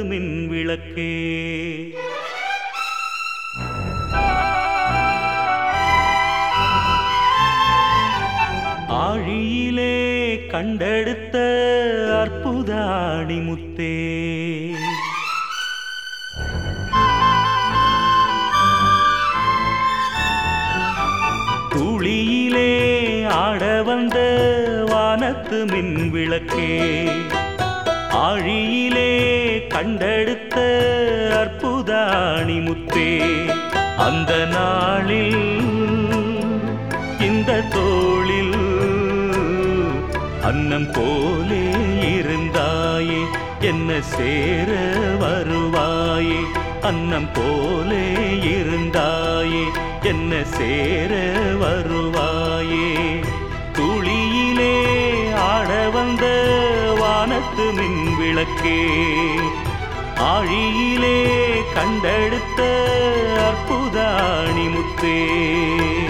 மின் விளக்கே ஆழியிலே கண்டெடுத்த அற்புத ஆணிமுத்தே துளியிலே ஆட வந்த வானத்து மின் விளக்கே ஆழியிலே கண்டெடுத்த அற்புத ஆணிமுத்தே அந்த நாளில் இந்த தோளில் அன்னம் போலே இருந்தாயே என்ன சேர வருவாயே அன்னம் போலே இருந்தாயே என்ன சேர வருவாயே துளியிலே ஆட வந்த வானத்து மின் விளக்கே ஆழியிலே கண்டெடுத்த அற்புதாணி முத்தே